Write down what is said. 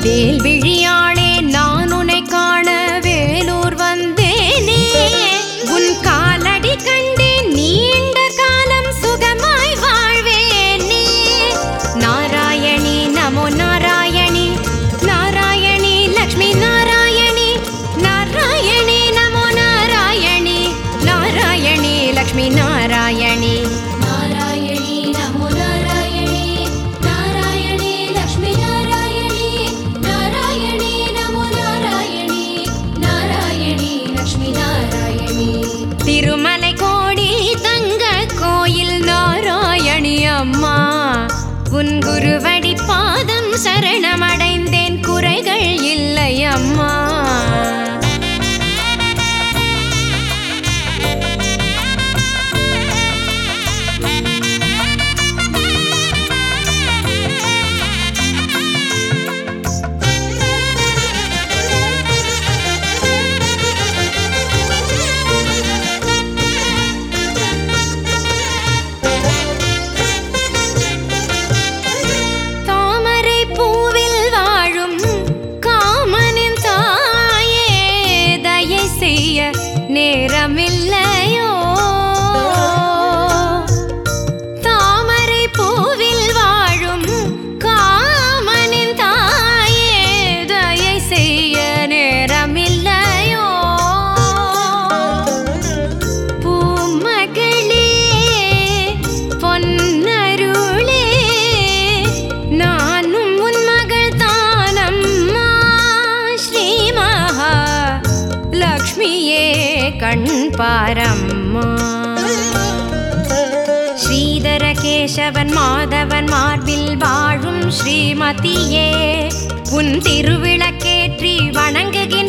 வேல்விழியாளே நான் உன்னை காண வேலூர் வந்தேனே உன் காலடி கண்டேன் நீண்ட காலம் சுகமாய் வாழ்வேனே நாராயணி நமோ நாராயணி நாராயணி லக்ஷ்மி நாராயணி நாராயணி நமோ நாராயணி நாராயணி லக்ஷ்மி நாராயணி நாராயணி நமோ நாராயணி நாராயணி லக்ஷ்மி நாராயணி நாராயணி நமோ நாராயணி நாராயணி லக்ஷ்மி நாராயணி திருமலை கோடி தங்க கோயில் நாராயணி அம்மா உன் குருவடி பாதம் சரணமடைந்தேன் குறைகள் இல்லை அம்மா தாமரை பூவில் வாழும் காமனின் தாயே தயை செய்ய நேரமில்லையோ தாமரை பூவில் வாழும் காமனின் தாயே தயை செய்ய நேரமில்லையோ பூமகளே பொன்னருளே நானும் உன் மகள் தானம்மா ஸ்ரீ மகா லக்ஷ்மியே கண் பாரம்மா ஸ்ரீதர கேசவன் மாதவன் மார்பில் வாழும் ஸ்ரீமதியே உன் திருவிளக்கேற்றி வணங்குகின்ற